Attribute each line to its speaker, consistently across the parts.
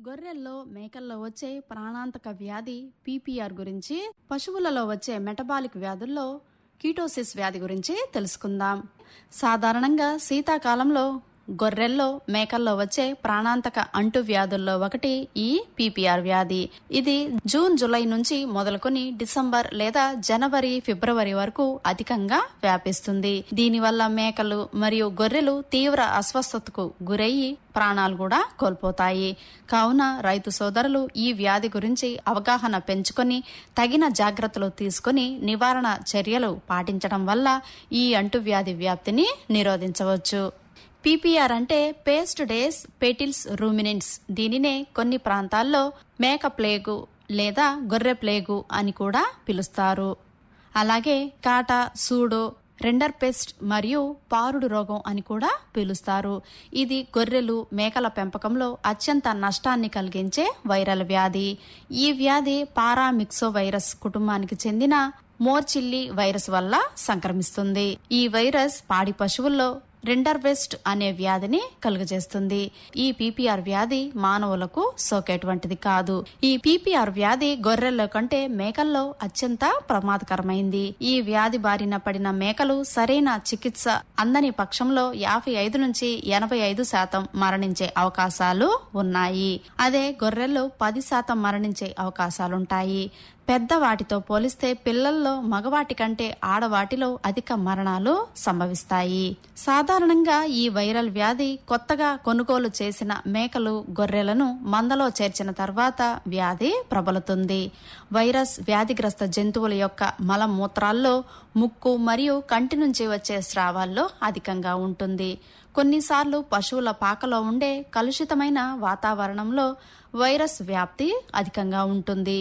Speaker 1: గొర్రెల్లో మేకల్లో వచ్చే ప్రాణాంతక వ్యాధి పీపీఆర్ గురించి పశువులలో వచ్చే మెటబాలిక్ వ్యాధుల్లో కీటోసిస్ వ్యాధి గురించి తెలుసుకుందాం సాధారణంగా శీతాకాలంలో గొర్రెల్లో మేకల్లో వచ్చే ప్రాణాంతక అంటు వ్యాధుల్లో ఒకటి ఈ పీపీఆర్ వ్యాధి ఇది జూన్ జూలై నుంచి మొదలుకొని డిసెంబర్ లేదా జనవరి ఫిబ్రవరి వరకు అధికంగా వ్యాపిస్తుంది దీనివల్ల మేకలు మరియు గొర్రెలు తీవ్ర అస్వస్థతకు గురయ్యి ప్రాణాలు కూడా కోల్పోతాయి కావున రైతు సోదరులు ఈ వ్యాధి గురించి అవగాహన పెంచుకొని తగిన జాగ్రత్తలు తీసుకొని నివారణ చర్యలు పాటించడం వల్ల ఈ అంటువ్యాధి వ్యాప్తిని నిరోధించవచ్చు పీపీఆర్ అంటే పేస్ట్ డేస్ పెటిల్స్ రూమినెంట్స్ దీనినే కొన్ని ప్రాంతాల్లో మేక ప్లేగు లేదా గొర్రె ప్లేగు అని కూడా పిలుస్తారు అలాగే కాటా సూడో రెండర్ పెస్ట్ మరియు పారుడు రోగం అని కూడా పిలుస్తారు ఇది గొర్రెలు మేకల పెంపకంలో అత్యంత నష్టాన్ని కలిగించే వైరల్ వ్యాధి ఈ వ్యాధి పారామిక్సో వైరస్ కుటుంబానికి చెందిన మోర్చిల్లి వైరస్ వల్ల సంక్రమిస్తుంది ఈ వైరస్ పాడి పశువుల్లో రెండర్ వెస్ట్ అనే వ్యాధిని కలుగజేస్తుంది ఈ పీపీఆర్ వ్యాధి మానవులకు సోకేటువంటిది కాదు ఈ పీపీఆర్ వ్యాధి గొర్రెల్లో కంటే మేకల్లో అత్యంత ప్రమాదకరమైంది ఈ వ్యాధి బారిన పడిన మేకలు సరైన చికిత్స అందని పక్షంలో యాభై ఐదు నుంచి ఎనభై ఐదు శాతం మరణించే అవకాశాలు ఉన్నాయి అదే గొర్రెల్లో పది శాతం మరణించే అవకాశాలుంటాయి పెద్ద వాటితో పోలిస్తే పిల్లల్లో మగవాటి కంటే ఆడవాటిలో అధిక మరణాలు సంభవిస్తాయి సాధారణంగా ఈ వైరల్ వ్యాధి కొత్తగా కొనుగోలు చేసిన మేకలు గొర్రెలను మందలో చేర్చిన తర్వాత వ్యాధి ప్రబలుతుంది వైరస్ వ్యాధిగ్రస్త జంతువుల యొక్క మలమూత్రాల్లో ముక్కు మరియు కంటి నుంచి వచ్చే స్రావాల్లో అధికంగా ఉంటుంది కొన్నిసార్లు పశువుల పాకలో ఉండే కలుషితమైన వాతావరణంలో వైరస్ వ్యాప్తి అధికంగా ఉంటుంది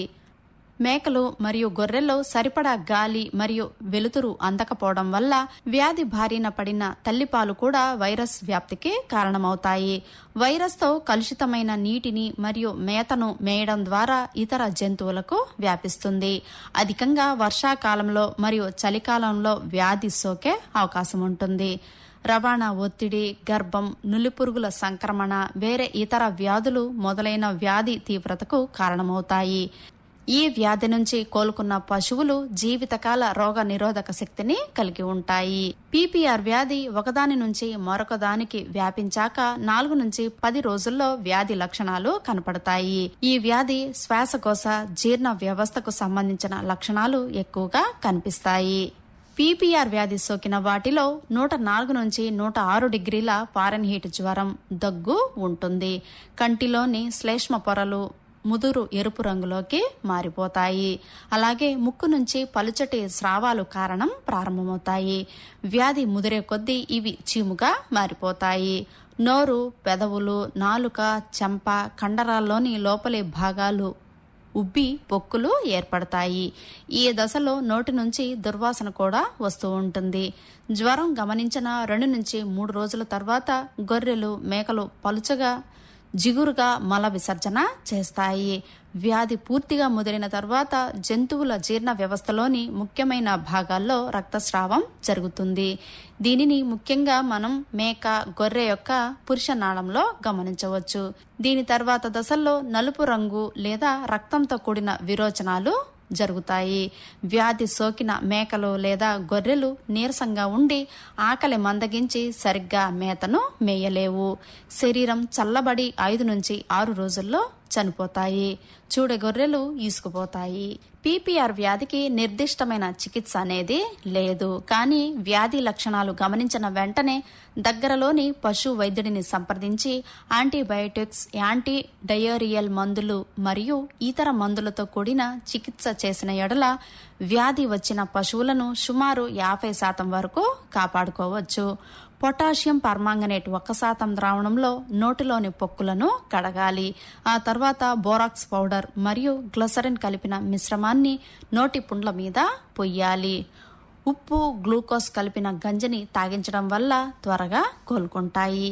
Speaker 1: మేకలు మరియు గొర్రెల్లో సరిపడా గాలి మరియు వెలుతురు అందకపోవడం వల్ల వ్యాధి బారిన పడిన తల్లిపాలు కూడా వైరస్ వ్యాప్తికి కారణమవుతాయి వైరస్తో కలుషితమైన నీటిని మరియు మేతను మేయడం ద్వారా ఇతర జంతువులకు వ్యాపిస్తుంది అధికంగా వర్షాకాలంలో మరియు చలికాలంలో వ్యాధి సోకే అవకాశం ఉంటుంది రవాణా ఒత్తిడి గర్భం నులిపురుగుల సంక్రమణ వేరే ఇతర వ్యాధులు మొదలైన వ్యాధి తీవ్రతకు కారణమవుతాయి ఈ వ్యాధి నుంచి కోలుకున్న పశువులు జీవితకాల రోగ నిరోధక శక్తిని కలిగి ఉంటాయి పీపీఆర్ వ్యాధి ఒకదాని నుంచి మరొక దానికి వ్యాపించాక నాలుగు నుంచి పది రోజుల్లో వ్యాధి లక్షణాలు కనపడతాయి ఈ వ్యాధి శ్వాసకోశ జీర్ణ వ్యవస్థకు సంబంధించిన లక్షణాలు ఎక్కువగా కనిపిస్తాయి పీపీఆర్ వ్యాధి సోకిన వాటిలో నూట నాలుగు నుంచి నూట ఆరు డిగ్రీల ఫారెన్హీట్ జ్వరం దగ్గు ఉంటుంది కంటిలోని శ్లేష్మ పొరలు ముదురు ఎరుపు రంగులోకి మారిపోతాయి అలాగే ముక్కు నుంచి పలుచటి స్రావాలు కారణం ప్రారంభమవుతాయి వ్యాధి ముదిరే కొద్దీ ఇవి చీముగా మారిపోతాయి నోరు పెదవులు నాలుక చెంప కండరాల్లోని లోపలి భాగాలు ఉబ్బి పొక్కులు ఏర్పడతాయి ఈ దశలో నోటి నుంచి దుర్వాసన కూడా వస్తూ ఉంటుంది జ్వరం గమనించిన రెండు నుంచి మూడు రోజుల తర్వాత గొర్రెలు మేకలు పలుచగా జిగురుగా మల విసర్జన చేస్తాయి వ్యాధి పూర్తిగా ముదిరిన తర్వాత జంతువుల జీర్ణ వ్యవస్థలోని ముఖ్యమైన భాగాల్లో రక్తస్రావం జరుగుతుంది దీనిని ముఖ్యంగా మనం మేక గొర్రె యొక్క పురుష నాళంలో గమనించవచ్చు దీని తర్వాత దశల్లో నలుపు రంగు లేదా రక్తంతో కూడిన విరోచనాలు జరుగుతాయి వ్యాధి సోకిన మేకలు లేదా గొర్రెలు నీరసంగా ఉండి ఆకలి మందగించి సరిగ్గా మేతను మేయలేవు శరీరం చల్లబడి ఐదు నుంచి ఆరు రోజుల్లో చనిపోతాయి చూడ గొర్రెలు ఈసుకుపోతాయి పీపీఆర్ వ్యాధికి నిర్దిష్టమైన చికిత్స అనేది లేదు కానీ వ్యాధి లక్షణాలు గమనించిన వెంటనే దగ్గరలోని పశు వైద్యుడిని సంప్రదించి యాంటీబయోటిక్స్ యాంటీ డయోరియల్ మందులు మరియు ఇతర మందులతో కూడిన చికిత్స చేసిన ఎడల వ్యాధి వచ్చిన పశువులను సుమారు యాభై శాతం వరకు కాపాడుకోవచ్చు పొటాషియం పర్మాంగనేట్ ఒక్క శాతం ద్రావణంలో నోటిలోని పొక్కులను కడగాలి ఆ తర్వాత బోరాక్స్ పౌడర్ మరియు గ్లసరిన్ కలిపిన మిశ్రమాన్ని నోటి పుండ్ల మీద పొయ్యాలి ఉప్పు గ్లూకోజ్ కలిపిన గంజిని తాగించడం వల్ల త్వరగా కోలుకుంటాయి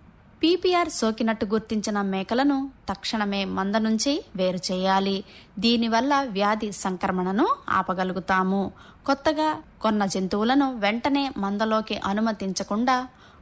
Speaker 1: పీపీఆర్ సోకినట్టు గుర్తించిన మేకలను తక్షణమే మంద నుంచి వేరు చేయాలి దీనివల్ల వ్యాధి సంక్రమణను ఆపగలుగుతాము కొత్తగా కొన్న జంతువులను వెంటనే మందలోకి అనుమతించకుండా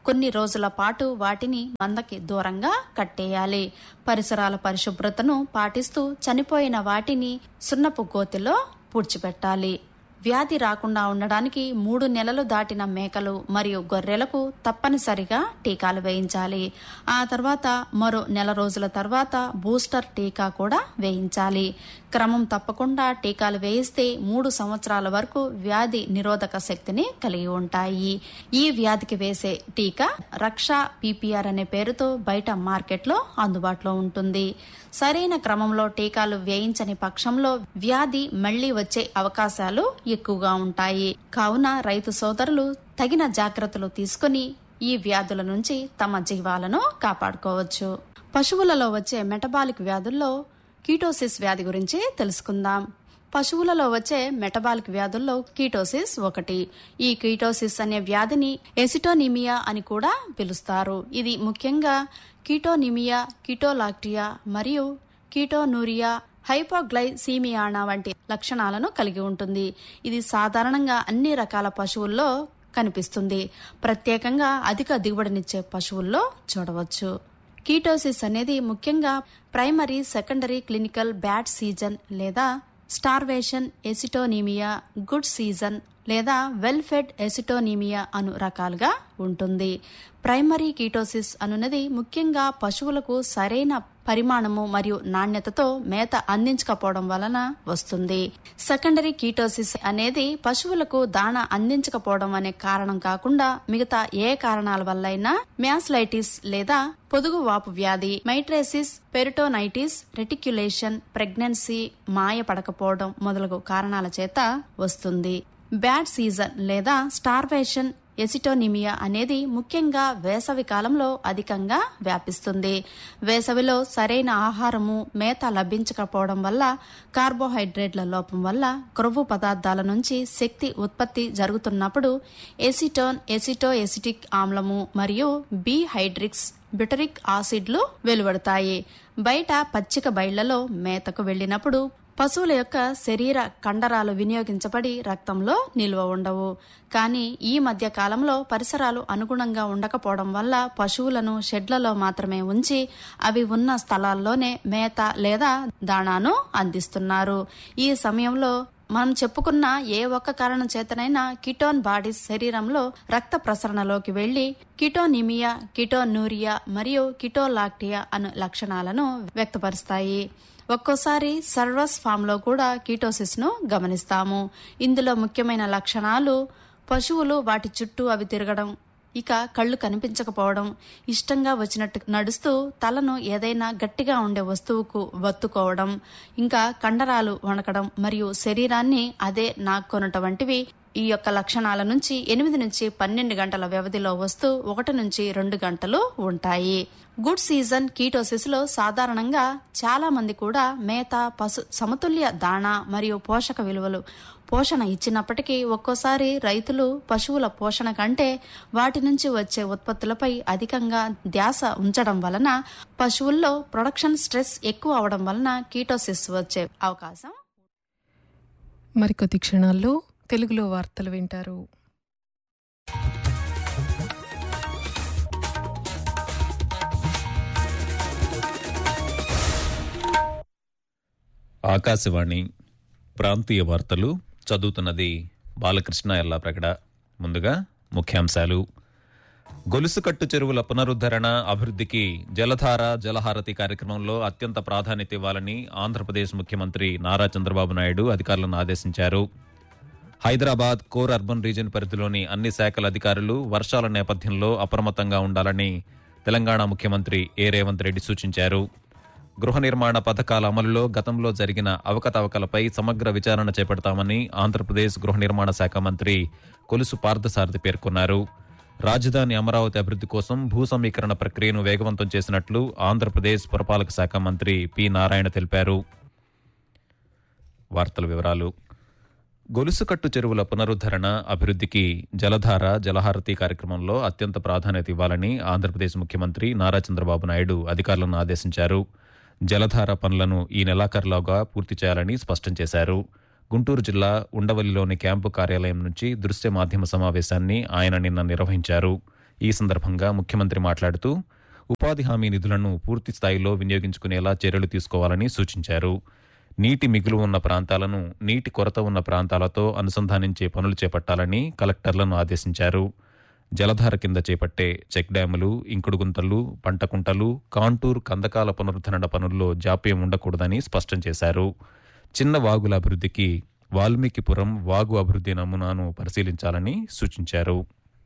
Speaker 1: కొన్ని రోజుల పాటు వాటిని మందకి దూరంగా కట్టేయాలి పరిసరాల పరిశుభ్రతను పాటిస్తూ చనిపోయిన వాటిని సున్నపు గోతిలో పూడ్చిపెట్టాలి వ్యాధి రాకుండా ఉండడానికి మూడు నెలలు దాటిన మేకలు మరియు గొర్రెలకు తప్పనిసరిగా టీకాలు వేయించాలి ఆ తర్వాత మరో నెల రోజుల తర్వాత బూస్టర్ టీకా కూడా వేయించాలి క్రమం తప్పకుండా టీకాలు వేయిస్తే మూడు సంవత్సరాల వరకు వ్యాధి నిరోధక శక్తిని కలిగి ఉంటాయి ఈ వ్యాధికి వేసే టీకా రక్ష పీపీఆర్ అనే పేరుతో బయట మార్కెట్లో అందుబాటులో ఉంటుంది సరైన క్రమంలో టీకాలు వేయించని పక్షంలో వ్యాధి మళ్లీ వచ్చే అవకాశాలు ఎక్కువగా ఉంటాయి కావున రైతు సోదరులు తగిన జాగ్రత్తలు తీసుకుని ఈ వ్యాధుల నుంచి తమ జీవాలను కాపాడుకోవచ్చు పశువులలో వచ్చే మెటబాలిక్ వ్యాధుల్లో కీటోసిస్ వ్యాధి గురించి తెలుసుకుందాం పశువులలో వచ్చే మెటబాలిక్ వ్యాధుల్లో కీటోసిస్ ఒకటి ఈ కీటోసిస్ అనే వ్యాధిని ఎసిటోనిమియా అని కూడా పిలుస్తారు ఇది ముఖ్యంగా కీటోనిమియా కీటోలాక్టియా మరియు కీటోనూరియా హైపోగ్లైసీమియానా వంటి లక్షణాలను కలిగి ఉంటుంది ఇది సాధారణంగా అన్ని రకాల పశువుల్లో కనిపిస్తుంది ప్రత్యేకంగా అధిక దిగుబడినిచ్చే పశువుల్లో చూడవచ్చు కీటోసిస్ అనేది ముఖ్యంగా primary secondary clinical bad season లేదా స్టార్వేషన్ ఎసిటోనీమియా గుడ్ సీజన్ లేదా వెల్ ఫెడ్ ఎసిటోనీమియా అను రకాలుగా ఉంటుంది ప్రైమరీ కీటోసిస్ అనున్నది ముఖ్యంగా పశువులకు సరైన పరిమాణము మరియు నాణ్యతతో మేత అందించకపోవడం వలన వస్తుంది సెకండరీ కీటోసిస్ అనేది పశువులకు దాణ అందించకపోవడం అనే కారణం కాకుండా మిగతా ఏ కారణాల వల్లైనా మ్యాస్లైటిస్ లేదా పొదుగు వాపు వ్యాధి మైట్రేసిస్ పెరిటోనైటిస్ రెటిక్యులేషన్ ప్రెగ్నెన్సీ మాయ పడకపోవడం మొదలగు కారణాల చేత వస్తుంది బ్యాడ్ సీజన్ లేదా స్టార్వేషన్ ఎసిటోనిమియా అనేది ముఖ్యంగా వేసవి కాలంలో అధికంగా వ్యాపిస్తుంది వేసవిలో సరైన ఆహారము మేత లభించకపోవడం వల్ల కార్బోహైడ్రేట్ల లోపం వల్ల క్రొవ్వు పదార్థాల నుంచి శక్తి ఉత్పత్తి జరుగుతున్నప్పుడు ఎసిటోన్ ఎసిటో ఎసిటిక్ ఆమ్లము మరియు బి హైడ్రిక్స్ బిటరిక్ ఆసిడ్లు వెలువడతాయి బయట పచ్చిక బయళ్లలో మేతకు వెళ్ళినప్పుడు పశువుల యొక్క శరీర కండరాలు వినియోగించబడి రక్తంలో నిల్వ ఉండవు కానీ ఈ మధ్య కాలంలో పరిసరాలు అనుగుణంగా ఉండకపోవడం వల్ల పశువులను షెడ్లలో మాత్రమే ఉంచి అవి ఉన్న స్థలాల్లోనే మేత లేదా దాణాను అందిస్తున్నారు ఈ సమయంలో మనం చెప్పుకున్న ఏ ఒక్క కారణం చేతనైనా కిటోన్ బాడీస్ శరీరంలో రక్త ప్రసరణలోకి వెళ్లి కిటోనిమియా కిటోనూరియా మరియు కిటోలాక్టియా అను లక్షణాలను వ్యక్తపరుస్తాయి ఒక్కోసారి సర్వస్ ఫామ్ లో కూడా కీటోసిస్ ను గమనిస్తాము ఇందులో ముఖ్యమైన లక్షణాలు పశువులు వాటి చుట్టూ అవి తిరగడం ఇక కళ్ళు కనిపించకపోవడం ఇష్టంగా వచ్చినట్టు నడుస్తూ తలను ఏదైనా గట్టిగా ఉండే వస్తువుకు వత్తుకోవడం ఇంకా కండరాలు వణకడం మరియు శరీరాన్ని అదే నాక్కొనట వంటివి ఈ యొక్క లక్షణాల నుంచి ఎనిమిది నుంచి పన్నెండు గంటల వ్యవధిలో వస్తూ ఒకటి నుంచి రెండు గంటలు ఉంటాయి గుడ్ సీజన్ కీటోసిస్ లో సాధారణంగా చాలా మంది కూడా మేత పశు సమతుల్య దాణా మరియు పోషక విలువలు పోషణ ఇచ్చినప్పటికీ ఒక్కోసారి రైతులు పశువుల పోషణ కంటే వాటి నుంచి వచ్చే ఉత్పత్తులపై అధికంగా ధ్యాస ఉంచడం వలన పశువుల్లో ప్రొడక్షన్ స్ట్రెస్ ఎక్కువ అవడం వలన కీటోసిస్ వచ్చే అవకాశం
Speaker 2: మరికొద్ది క్షణాల్లో తెలుగులో వార్తలు వింటారు
Speaker 3: ఆకాశవాణి ప్రాంతీయ వార్తలు చదువుతున్నది బాలకృష్ణ ఎల్లాప్రగడ ముందుగా ముఖ్యాంశాలు గొలుసుకట్టు చెరువుల పునరుద్ధరణ అభివృద్ధికి జలధార జలహారతి కార్యక్రమంలో అత్యంత ప్రాధాన్యత ఇవ్వాలని ఆంధ్రప్రదేశ్ ముఖ్యమంత్రి నారా చంద్రబాబు నాయుడు అధికారులను ఆదేశించారు హైదరాబాద్ కోర్ అర్బన్ రీజియన్ పరిధిలోని అన్ని శాఖల అధికారులు వర్షాల నేపథ్యంలో అప్రమత్తంగా ఉండాలని తెలంగాణ ముఖ్యమంత్రి ఏ రేవంత్ రెడ్డి సూచించారు గృహ నిర్మాణ పథకాల అమలులో గతంలో జరిగిన అవకతవకలపై సమగ్ర విచారణ చేపడతామని ఆంధ్రప్రదేశ్ గృహ నిర్మాణ శాఖ మంత్రి కొలుసు పార్థసారథి పేర్కొన్నారు రాజధాని అమరావతి అభివృద్ధి కోసం భూ సమీకరణ ప్రక్రియను వేగవంతం చేసినట్లు ఆంధ్రప్రదేశ్ పురపాలక శాఖ మంత్రి పి నారాయణ తెలిపారు వార్తల వివరాలు గొలుసుకట్టు చెరువుల పునరుద్ధరణ అభివృద్ధికి జలధార జలహారతి కార్యక్రమంలో అత్యంత ప్రాధాన్యత ఇవ్వాలని ఆంధ్రప్రదేశ్ ముఖ్యమంత్రి నారా చంద్రబాబు నాయుడు అధికారులను ఆదేశించారు జలధార పనులను ఈ నెలాఖరులోగా పూర్తి చేయాలని స్పష్టం చేశారు గుంటూరు జిల్లా ఉండవల్లిలోని క్యాంపు కార్యాలయం నుంచి దృశ్య మాధ్యమ సమావేశాన్ని ఆయన నిన్న నిర్వహించారు ఈ సందర్భంగా ముఖ్యమంత్రి మాట్లాడుతూ ఉపాధి హామీ నిధులను పూర్తి స్థాయిలో వినియోగించుకునేలా చర్యలు తీసుకోవాలని సూచించారు నీటి మిగులు ఉన్న ప్రాంతాలను నీటి కొరత ఉన్న ప్రాంతాలతో అనుసంధానించే పనులు చేపట్టాలని కలెక్టర్లను ఆదేశించారు జలధార కింద చేపట్టే చెక్ డ్యాములు ఇంకుడు గుంతలు పంట కుంటలు కాంటూర్ కందకాల పునరుద్ధరణ పనుల్లో జాప్యం ఉండకూడదని స్పష్టం చేశారు చిన్న వాగుల అభివృద్ధికి వాల్మీకిపురం వాగు అభివృద్ధి నమూనాను పరిశీలించాలని సూచించారు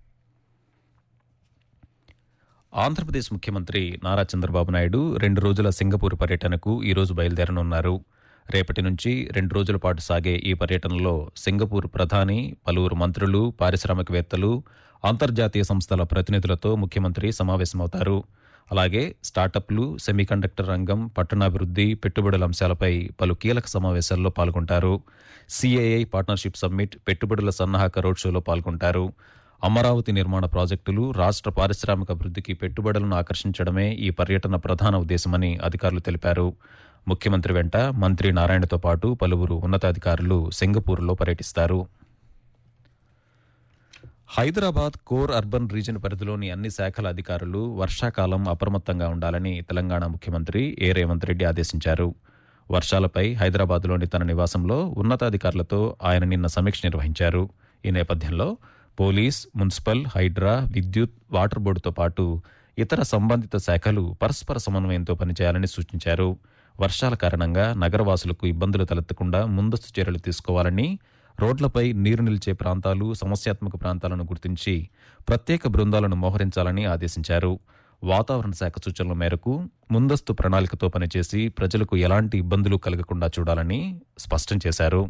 Speaker 3: ఆంధ్రప్రదేశ్ ముఖ్యమంత్రి నారా చంద్రబాబు నాయుడు రెండు రోజుల సింగపూర్ పర్యటనకు ఈరోజు బయలుదేరనున్నారు రేపటి నుంచి రెండు రోజుల పాటు సాగే ఈ పర్యటనలో సింగపూర్ ప్రధాని పలువురు మంత్రులు పారిశ్రామికవేత్తలు అంతర్జాతీయ సంస్థల ప్రతినిధులతో ముఖ్యమంత్రి సమావేశమవుతారు అలాగే స్టార్టప్లు సెమీకండక్టర్ రంగం పట్టణాభివృద్ధి పెట్టుబడుల అంశాలపై పలు కీలక సమావేశాల్లో పాల్గొంటారు సిఐఐ పార్ట్నర్షిప్ సమ్మిట్ పెట్టుబడుల సన్నాహక రోడ్ షోలో పాల్గొంటారు అమరావతి నిర్మాణ ప్రాజెక్టులు రాష్ట్ర పారిశ్రామిక అభివృద్ధికి పెట్టుబడులను ఆకర్షించడమే ఈ పర్యటన ప్రధాన ఉద్దేశమని అధికారులు తెలిపారు ముఖ్యమంత్రి వెంట మంత్రి నారాయణతో పాటు పలువురు ఉన్నతాధికారులు సింగపూర్లో పర్యటిస్తారు హైదరాబాద్ కోర్ అర్బన్ రీజన్ పరిధిలోని అన్ని శాఖల అధికారులు వర్షాకాలం అప్రమత్తంగా ఉండాలని తెలంగాణ ముఖ్యమంత్రి ఏ రేవంత్ రెడ్డి ఆదేశించారు వర్షాలపై హైదరాబాద్లోని తన నివాసంలో ఉన్నతాధికారులతో ఆయన నిన్న సమీక్ష నిర్వహించారు ఈ నేపథ్యంలో పోలీస్ మున్సిపల్ హైడ్రా విద్యుత్ వాటర్ బోర్డుతో పాటు ఇతర సంబంధిత శాఖలు పరస్పర సమన్వయంతో పనిచేయాలని సూచించారు వర్షాల కారణంగా నగరవాసులకు ఇబ్బందులు తలెత్తకుండా ముందస్తు చర్యలు తీసుకోవాలని రోడ్లపై నీరు నిలిచే ప్రాంతాలు సమస్యాత్మక ప్రాంతాలను గుర్తించి ప్రత్యేక బృందాలను మోహరించాలని ఆదేశించారు వాతావరణ శాఖ సూచనల మేరకు ముందస్తు ప్రణాళికతో పనిచేసి ప్రజలకు ఎలాంటి ఇబ్బందులు కలగకుండా చూడాలని స్పష్టం చేశారు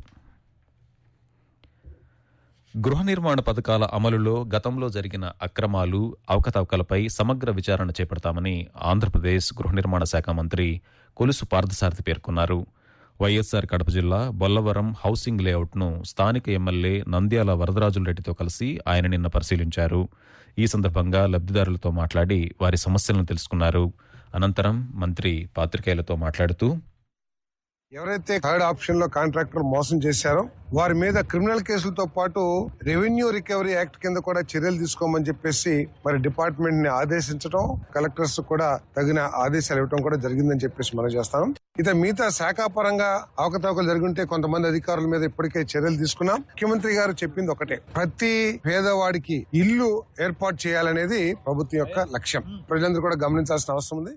Speaker 3: గృహ నిర్మాణ పథకాల అమలులో గతంలో జరిగిన అక్రమాలు అవకతవకలపై సమగ్ర విచారణ చేపడతామని ఆంధ్రప్రదేశ్ గృహ నిర్మాణ శాఖ మంత్రి కొలుసు పార్థసారథి పేర్కొన్నారు వైఎస్సార్ కడప జిల్లా బొల్లవరం హౌసింగ్ లేఅవుట్ను స్థానిక ఎమ్మెల్యే నంద్యాల వరదరాజుల రెడ్డితో కలిసి ఆయన నిన్న పరిశీలించారు ఈ సందర్భంగా లబ్ధిదారులతో మాట్లాడి వారి సమస్యలను తెలుసుకున్నారు అనంతరం మంత్రి పాత్రికేయులతో మాట్లాడుతూ
Speaker 4: ఎవరైతే థర్డ్ ఆప్షన్ లో కాంట్రాక్టర్ మోసం చేశారో వారి మీద క్రిమినల్ కేసులతో పాటు రెవెన్యూ రికవరీ యాక్ట్ కింద కూడా చర్యలు తీసుకోమని చెప్పేసి మరి డిపార్ట్మెంట్ ని ఆదేశించడం కలెక్టర్స్ కూడా తగిన ఆదేశాలు ఇవ్వడం కూడా జరిగిందని చెప్పేసి మనం చేస్తాం ఇక మిగతా శాఖాపరంగా అవకతవకలు జరుగుంటే కొంతమంది అధికారుల మీద ఇప్పటికే చర్యలు తీసుకున్నాం ముఖ్యమంత్రి గారు చెప్పింది ఒకటే ప్రతి పేదవాడికి ఇల్లు ఏర్పాటు చేయాలనేది ప్రభుత్వం యొక్క లక్ష్యం ప్రజలందరూ కూడా గమనించాల్సిన అవసరం ఉంది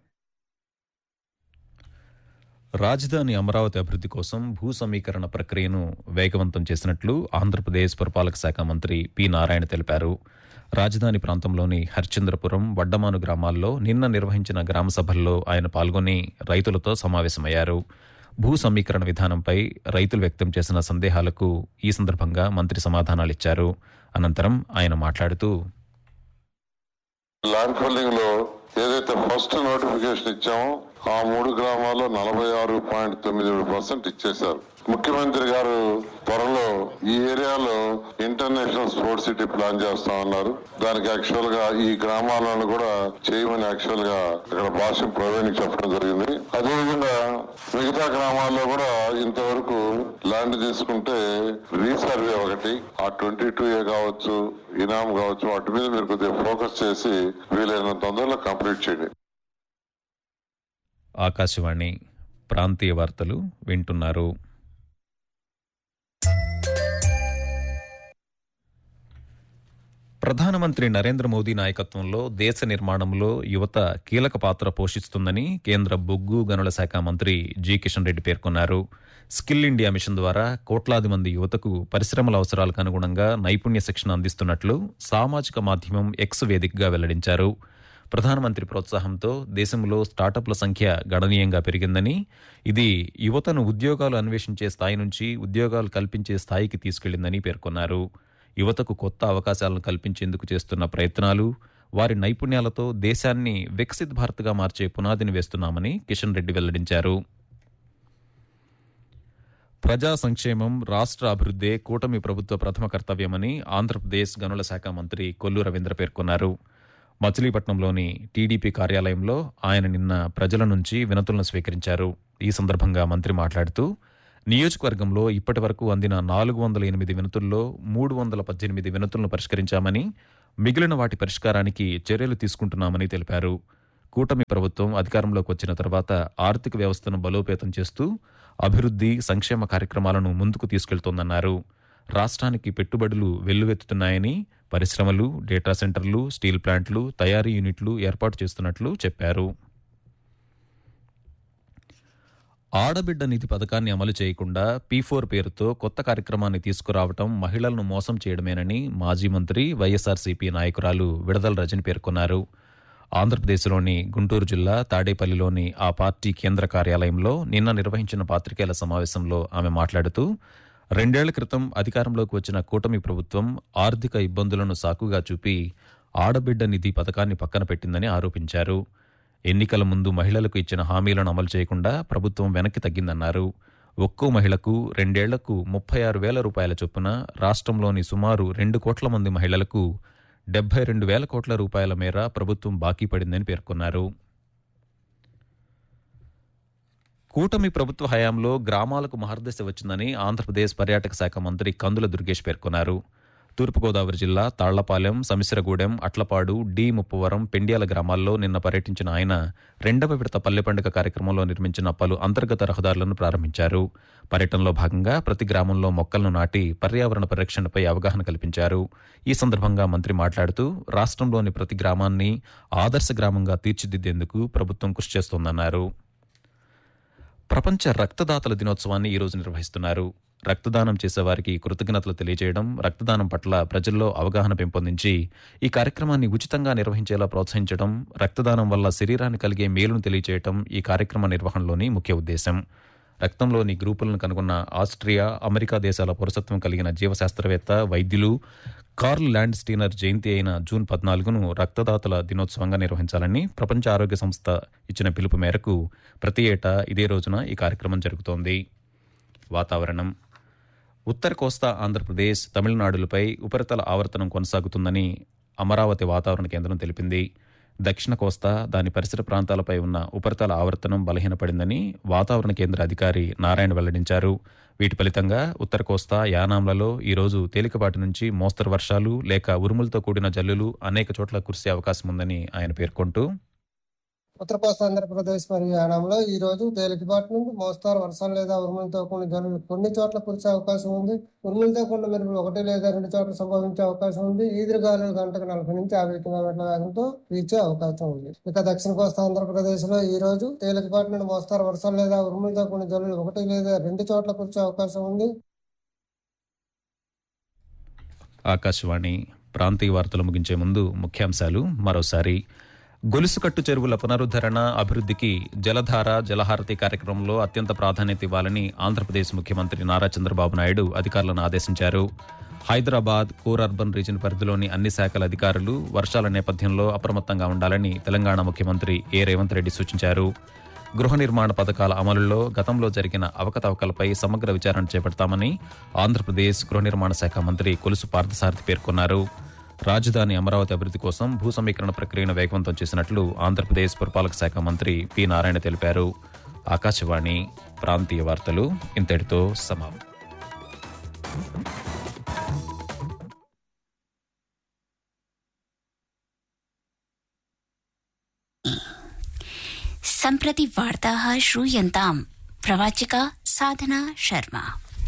Speaker 3: రాజధాని అమరావతి అభివృద్ధి కోసం భూ సమీకరణ ప్రక్రియను వేగవంతం చేసినట్లు ఆంధ్రప్రదేశ్ పురపాలక శాఖ మంత్రి పి నారాయణ తెలిపారు రాజధాని ప్రాంతంలోని హరిచంద్రపురం వడ్డమాను గ్రామాల్లో నిన్న నిర్వహించిన గ్రామ సభల్లో ఆయన పాల్గొని రైతులతో సమావేశమయ్యారు భూ సమీకరణ విధానంపై రైతులు వ్యక్తం చేసిన సందేహాలకు ఈ సందర్భంగా మంత్రి సమాధానాలిచ్చారు అనంతరం ఆయన మాట్లాడుతూ
Speaker 5: ల్యాండ్ ఫోల్డింగ్ లో ఏదైతే ఫస్ట్ నోటిఫికేషన్ ఇచ్చామో ఆ మూడు గ్రామాల్లో నలభై ఆరు పాయింట్ తొమ్మిది ఏడు పర్సెంట్ ఇచ్చేశారు ముఖ్యమంత్రి గారు త్వరలో ఈ ఏరియాలో ఇంటర్నేషనల్ స్పోర్ట్స్ సిటీ ప్లాన్ చేస్తా ఉన్నారు దానికి యాక్చువల్ గా ఈ గ్రామాలను కూడా చేయమని యాక్చువల్ గా ఇక్కడ భాష ప్రవీణ్ చెప్పడం జరిగింది అదేవిధంగా మిగతా గ్రామాల్లో కూడా ఇంతవరకు ల్యాండ్ తీసుకుంటే రీసర్వే ఒకటి ఆ ట్వంటీ టూ ఏ కావచ్చు ఇనాం కావచ్చు వాటి మీద మీరు కొద్దిగా ఫోకస్ చేసి వీలైనంత తొందరలో కంప్లీట్ చేయండి
Speaker 3: ఆకాశవాణి ప్రాంతీయ వార్తలు వింటున్నారు ప్రధానమంత్రి నరేంద్ర మోదీ నాయకత్వంలో దేశ నిర్మాణంలో యువత కీలక పాత్ర పోషిస్తుందని కేంద్ర బొగ్గు గనుల శాఖ మంత్రి జి కిషన్ రెడ్డి పేర్కొన్నారు స్కిల్ ఇండియా మిషన్ ద్వారా కోట్లాది మంది యువతకు పరిశ్రమల అవసరాలకు అనుగుణంగా నైపుణ్య శిక్షణ అందిస్తున్నట్లు సామాజిక మాధ్యమం ఎక్స్ వేదికగా వెల్లడించారు ప్రధానమంత్రి ప్రోత్సాహంతో దేశంలో స్టార్టప్ల సంఖ్య గణనీయంగా పెరిగిందని ఇది యువతను ఉద్యోగాలు అన్వేషించే స్థాయి నుంచి ఉద్యోగాలు కల్పించే స్థాయికి తీసుకెళ్లిందని పేర్కొన్నారు యువతకు కొత్త అవకాశాలను కల్పించేందుకు చేస్తున్న ప్రయత్నాలు వారి నైపుణ్యాలతో దేశాన్ని వికసిత్ భారత్గా మార్చే పునాదిని వేస్తున్నామని కిషన్ రెడ్డి వెల్లడించారు ప్రజా సంక్షేమం రాష్ట్ర అభివృద్ధే కూటమి ప్రభుత్వ ప్రథమ కర్తవ్యమని ఆంధ్రప్రదేశ్ గనుల శాఖ మంత్రి కొల్లు రవీంద్ర పేర్కొన్నారు మచిలీపట్నంలోని టీడీపీ కార్యాలయంలో ఆయన నిన్న ప్రజల నుంచి వినతులను స్వీకరించారు ఈ సందర్భంగా మంత్రి మాట్లాడుతూ నియోజకవర్గంలో ఇప్పటి వరకు అందిన నాలుగు వందల ఎనిమిది వినతుల్లో మూడు వందల పద్దెనిమిది వినతులను పరిష్కరించామని మిగిలిన వాటి పరిష్కారానికి చర్యలు తీసుకుంటున్నామని తెలిపారు కూటమి ప్రభుత్వం అధికారంలోకి వచ్చిన తర్వాత ఆర్థిక వ్యవస్థను బలోపేతం చేస్తూ అభివృద్ధి సంక్షేమ కార్యక్రమాలను ముందుకు తీసుకెళ్తోందన్నారు రాష్ట్రానికి పెట్టుబడులు వెల్లువెత్తుతున్నాయని పరిశ్రమలు డేటా సెంటర్లు స్టీల్ ప్లాంట్లు తయారీ యూనిట్లు ఏర్పాటు చేస్తున్నట్లు చెప్పారు ఆడబిడ్డ నిధి పథకాన్ని అమలు చేయకుండా పీ ఫోర్ పేరుతో కొత్త కార్యక్రమాన్ని తీసుకురావటం మహిళలను మోసం చేయడమేనని మాజీ మంత్రి వైఎస్ఆర్సీపీ నాయకురాలు విడదల రజని పేర్కొన్నారు ఆంధ్రప్రదేశ్లోని గుంటూరు జిల్లా తాడేపల్లిలోని ఆ పార్టీ కేంద్ర కార్యాలయంలో నిన్న నిర్వహించిన పాత్రికేయుల సమావేశంలో ఆమె మాట్లాడుతూ రెండేళ్ల క్రితం అధికారంలోకి వచ్చిన కూటమి ప్రభుత్వం ఆర్థిక ఇబ్బందులను సాకుగా చూపి ఆడబిడ్డ నిధి పథకాన్ని పక్కన పెట్టిందని ఆరోపించారు ఎన్నికల ముందు మహిళలకు ఇచ్చిన హామీలను అమలు చేయకుండా ప్రభుత్వం వెనక్కి తగ్గిందన్నారు ఒక్కో మహిళకు రెండేళ్లకు ముప్పై ఆరు వేల రూపాయల చొప్పున రాష్ట్రంలోని సుమారు రెండు కోట్ల మంది మహిళలకు డెబ్బై రెండు వేల కోట్ల రూపాయల మేర ప్రభుత్వం బాకీ పడిందని పేర్కొన్నారు కూటమి ప్రభుత్వ హయాంలో గ్రామాలకు మహర్దశ వచ్చిందని ఆంధ్రప్రదేశ్ పర్యాటక శాఖ మంత్రి కందుల దుర్గేష్ పేర్కొన్నారు తూర్పుగోదావరి జిల్లా తాళ్లపాలెం సమిశ్రగూడెం అట్లపాడు డి ముప్పవరం పెండ్యాల గ్రామాల్లో నిన్న పర్యటించిన ఆయన రెండవ విడత పల్లె పండుగ కార్యక్రమంలో నిర్మించిన పలు అంతర్గత రహదారులను ప్రారంభించారు పర్యటనలో భాగంగా ప్రతి గ్రామంలో మొక్కలను నాటి పర్యావరణ పరిరక్షణపై అవగాహన కల్పించారు ఈ సందర్భంగా మంత్రి మాట్లాడుతూ రాష్ట్రంలోని ప్రతి గ్రామాన్ని ఆదర్శ గ్రామంగా తీర్చిదిద్దేందుకు ప్రభుత్వం కృషి చేస్తోందన్నారు ప్రపంచ రక్తదాతల దినోత్సవాన్ని ఈ రోజు నిర్వహిస్తున్నారు రక్తదానం చేసేవారికి కృతజ్ఞతలు తెలియజేయడం రక్తదానం పట్ల ప్రజల్లో అవగాహన పెంపొందించి ఈ కార్యక్రమాన్ని ఉచితంగా నిర్వహించేలా ప్రోత్సహించడం రక్తదానం వల్ల శరీరానికి కలిగే మేలును తెలియజేయడం ఈ కార్యక్రమ నిర్వహణలోని ముఖ్య ఉద్దేశం రక్తంలోని గ్రూపులను కనుగొన్న ఆస్ట్రియా అమెరికా దేశాల పౌరసత్వం కలిగిన జీవశాస్త్రవేత్త వైద్యులు కార్ల్ ల్యాండ్ స్టీనర్ జయంతి అయిన జూన్ పద్నాలుగును రక్తదాతల దినోత్సవంగా నిర్వహించాలని ప్రపంచ ఆరోగ్య సంస్థ ఇచ్చిన పిలుపు మేరకు ప్రతి ఏటా ఇదే రోజున ఈ కార్యక్రమం జరుగుతోంది వాతావరణం ఉత్తర కోస్తా ఆంధ్రప్రదేశ్ తమిళనాడులపై ఉపరితల ఆవర్తనం కొనసాగుతుందని అమరావతి వాతావరణ కేంద్రం తెలిపింది దక్షిణ కోస్తా దాని పరిసర ప్రాంతాలపై ఉన్న ఉపరితల ఆవర్తనం బలహీనపడిందని వాతావరణ కేంద్ర అధికారి నారాయణ వెల్లడించారు వీటి ఫలితంగా ఉత్తర కోస్తా యానాంలలో ఈరోజు తేలికపాటి నుంచి మోస్తరు వర్షాలు లేక ఉరుములతో కూడిన జల్లులు అనేక చోట్ల కురిసే అవకాశం ఉందని ఆయన పేర్కొంటూ
Speaker 6: ఉత్తర కోస్తా ఆంధ్రప్రదేశ్ మరియు యానంలో ఈ రోజు తేలికపాటి నుండి మోస్తారు వర్షాలు లేదా ఉరుములతో కూడిన జల్లులు కొన్ని చోట్ల కురిసే అవకాశం ఉంది ఉరుములతో కూడిన మెరుపులు ఒకటి లేదా రెండు చోట్ల సంభవించే అవకాశం ఉంది ఈదురు గాలులు గంటకు నలభై నుంచి యాభై కిలోమీటర్ల వేగంతో వీచే అవకాశం ఉంది ఇక దక్షిణ కోస్తా ఆంధ్రప్రదేశ్ లో ఈ రోజు తేలికపాటి నుండి మోస్తారు వర్షాలు లేదా ఉరుములతో కూడిన జల్లులు ఒకటి లేదా రెండు చోట్ల కురిసే అవకాశం ఉంది
Speaker 3: ఆకాశవాణి ప్రాంతీయ వార్తలు ముగించే ముందు ముఖ్యాంశాలు మరోసారి గొలుసుకట్టు చెరువుల పునరుద్ధరణ అభివృద్ధికి జలధార జలహారతి కార్యక్రమంలో అత్యంత ప్రాధాన్యత ఇవ్వాలని ఆంధ్రప్రదేశ్ ముఖ్యమంత్రి నారా చంద్రబాబు నాయుడు అధికారులను ఆదేశించారు హైదరాబాద్ కోర్ అర్బన్ రీజన్ పరిధిలోని అన్ని శాఖల అధికారులు వర్షాల నేపథ్యంలో అప్రమత్తంగా ఉండాలని తెలంగాణ ముఖ్యమంత్రి ఏ రేవంత్ రెడ్డి సూచించారు గృహ నిర్మాణ పథకాల అమలులో గతంలో జరిగిన అవకతవకలపై సమగ్ర విచారణ చేపడతామని ఆంధ్రప్రదేశ్ గృహ నిర్మాణ శాఖ మంత్రి కొలుసు పార్థసారథి పేర్కొన్నారు రాజధాని అమరావతి అభివృద్ధి కోసం భూ సమీకరణ ప్రక్రియను వేగవంతం చేసినట్లు ఆంధ్రప్రదేశ్ పురపాలక శాఖ మంత్రి పి నారాయణ తెలిపారు ఆకాశవాణి ప్రాంతీయ వార్తలు ఇంతటితో సమాప్తం
Speaker 7: सम्प्रति वार्ताः श्रूयन्ताम् प्रवाचिका साधना शर्मा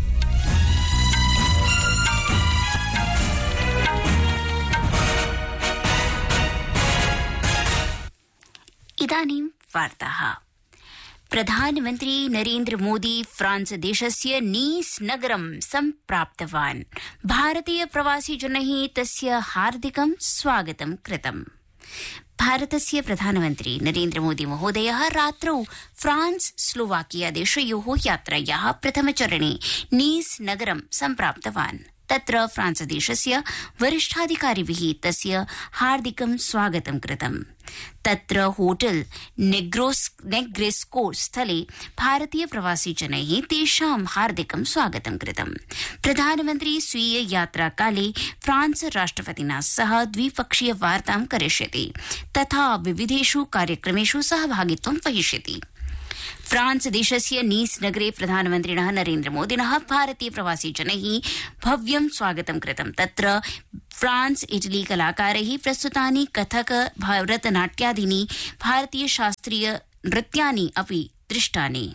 Speaker 7: इदानीं वार्ताः प्रधानमन्त्री नरेन्द्र मोदी फ्रांस देशस्य नीस नगरं सम्प्राप्तवान् भारतीय प्रवासिजनैः तस्य हार्दिकं स्वागतं कृतम् भारतस्य प्रधानमन्त्री नरेन्द्रमोदी महोदय रात्रौ फ्रांस स्लोवाकिया देशयो यात्राया प्रथमचरणे नीस नगरं सम्प्राप्तवान् तत्र फ्रांस देशस्य वरिष्ठाधिकारिभि तस्य हार्दिकं स्वागतं कृतम् तत्र होटल नेग्रेस्को स्थले भारतीय प्रवासिजनै तेषां हार्दिकं स्वागतं कृतम् प्रधानमन्त्री स्वीय यात्राकाले फ्रांस राष्ट्रपतिना सह द्विपक्षीय वार्तां करिष्यति तथा विविधेषु कार्यक्रमेषु सहभागित्वं वहिष्यति फ्रांस देशस्य नीस नगरे प्रधानमन्त्रिणः नरेन्द्रमोदिनः भारतीय प्रवासी जनैः भव्यं स्वागतं कृतं तत्र फ्रांस इटली कलाकारैः प्रस्तुतानि कथक भरतनाट्यादीनि भारतीय शास्त्रीय नृत्यानि अपि दृष्टानि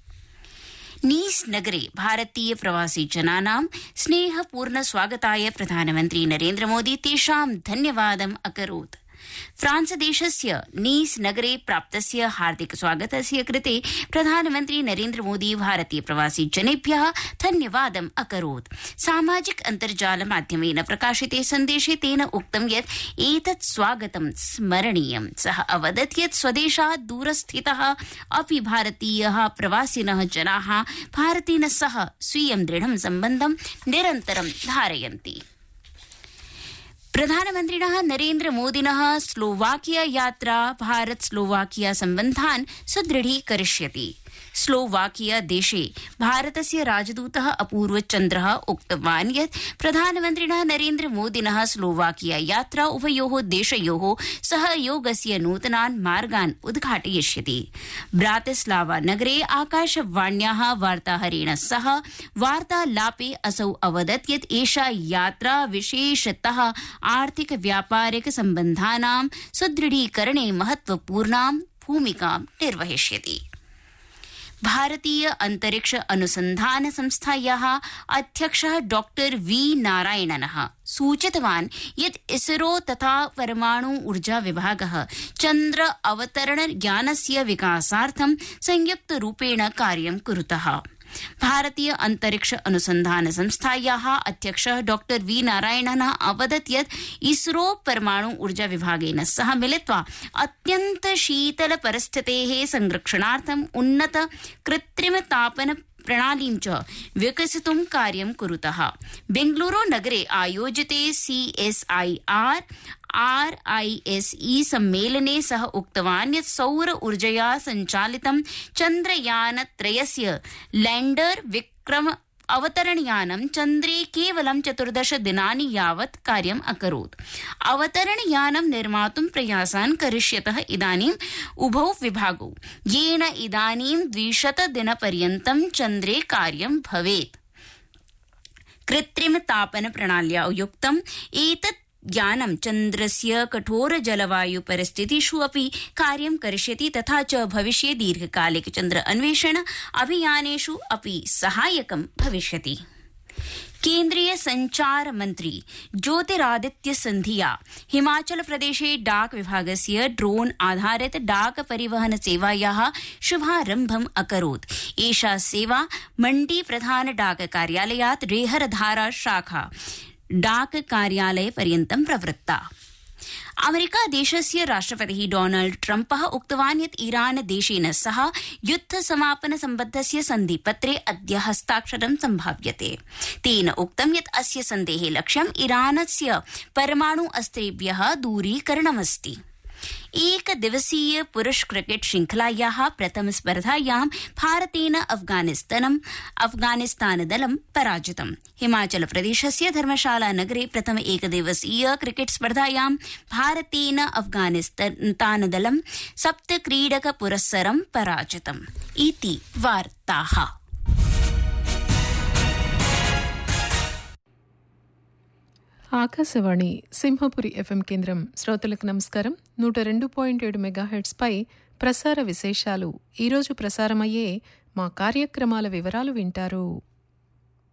Speaker 7: नीस नगरे भारतीय प्रवासी जनानां स्नेहपूर्ण स्वागताय प्रधानमन्त्री नरेन्द्रमोदी तेषां धन्यवादम् अकरोत् फ्रांस देशस्य नीस नगरे प्राप्तस्य हार्दिक स्वागतस्य कृते प्रधानमन्त्री नरेन्द्रमोदी भारतीय प्रवासी जनेभ्य धन्यवादम् अकरोत् सामाजिक अन्तर्जाल माध्यमेन प्रकाशिते सन्देशे तेन उक्तं यत् एतत् स्वागतं स्मरणीयं सः अवदत् यत् स्वदेशात् दूरस्थितः अपि भारतीय प्रवासिनः जनाः भारतेन सह स्वीयं दृढं सम्बन्धं निरन्तरं धारयन्ति प्रधानमन्त्रिणः नरेन्द्रमोदिनः स्लोवाकिया यात्रा भारत स्लोवाकिया सम्बन्धान् सुदृढीकरिष्यति स्लोवाकिया देशे भारतस्य राजदूतः अपूर्व चन्द्रः उक्तवान् यत् प्रधानमन्त्रिणः नरेन्द्रमोदिनः स्लोवाकिया यात्रा उभयोः देशयोः सहयोगस्य नूतनान् मार्गान् उद्घाटयिष्यति ब्रातिस्लावा नगरे आकाशवाण्याः वार्ताहरेण सह वार्तालापे असौ अवदत् यत् एषा यात्रा विशेषतः आर्थिक व्यापारिक सम्बन्धानां सुदृढीकरणे महत्वपूर्णां भूमिकां निर्वहिष्यति भारतीय अन्तरिक्ष अनुसन्धान संस्थायाः अध्यक्षः डॉक्टर वी नारायणनः सूचितवान् यत् इसरो तथा परमाणु ऊर्जा विभागः चन्द्र अवतरण यानस्य विकासार्थं संयुक्तरूपेण कार्यं कुरुतः भारतीय अन्तरिक्ष अनुसन्धान संस्थायाः अध्यक्षः डॉ वी नारायणः अवदत् यत् इसरो परमाणु ऊर्जा विभागेन सह मिलित्वा अत्यन्त शीतल परिस्थितेः संरक्षणार्थम् उन्नत कृत्रिम तापन प्रणालीं च विकसितुं कार्यं कुरुतः बेंगलुरू नगरे आयोजिते सीएसआईआर आरआईएसई सम्मेलने सः उक्तवान् यत् सौर ऊर्जया सञ्चालितं चन्द्रयानत्रयस्य लैण्डर विक्रम अवतरणयानं चन्द्रे केवलं चतुर्दश दिनानि यावत् कार्यम् अकरोत् अवतरणयानं निर्मातुं प्रयासान् करिष्यतः इदानीम् उभौ विभागौ येन इदानीं द्विशत दिनपर्यन्तं चन्द्रे कार्यं भवेत् कृत्रिम तापन प्रणाल्या युक्तम् एतत् यानं चन्द्रस्य कठोर जलवायु परिस्थितिषु अपि कार्यं करिष्यति तथा च भविष्ये दीर्घकालिक चन्द्र अन्वेषण अभियानेषु अपि सहायकं भविष्यति केन्द्रीय संचार मन्त्री ज्योतिरादित्य सिन्धिया हिमाचल प्रदेशे डाक विभागस्य ड्रोन आधारित डाक परिवहन सेवायाः शुभारम्भम् अकरोत् एषा सेवा मण्डी प्रधान डाक कार्यालयात् रेहरधारा शाखा डाक कार्यालय पर्यन्तं प्रवृत्ता अमेरिका देशस्य राष्ट्रपतिः डोनाल्ड ट्रम्पः उक्तवान् यत् ईरान देशेन सह युद्ध समापन सम्बद्धस्य सन्धिपत्रे अद्य हस्ताक्षरं सम्भाव्यते तेन उक्तं यत् अस्य सन्धेः लक्ष्यम् ईरानस्य परमाणु अस्त्रेभ्यः दूरीकरणमस्ति एकदिवसीय पुरुष क्रिकेट श्रृंखलायाः प्रथम स्पर्धायां भारतेन अफगानिस्तानम् अफगानिस्तानदलं पराजितम् हिमाचल प्रदेशस्य धर्मशाला नगरे प्रथम एकदिवसीय क्रिकेट स्पर्धायां भारतेन अफगानिस्तानदलं सप्त क्रीडक पुरस्सरं पराजितम् इति वार्ताः
Speaker 2: ఆకాశవాణి సింహపురి ఎఫ్ఎం కేంద్రం శ్రోతలకు నమస్కారం నూట రెండు పాయింట్ ఏడు మెగాహెడ్స్పై ప్రసార విశేషాలు ఈరోజు ప్రసారమయ్యే మా కార్యక్రమాల వివరాలు వింటారు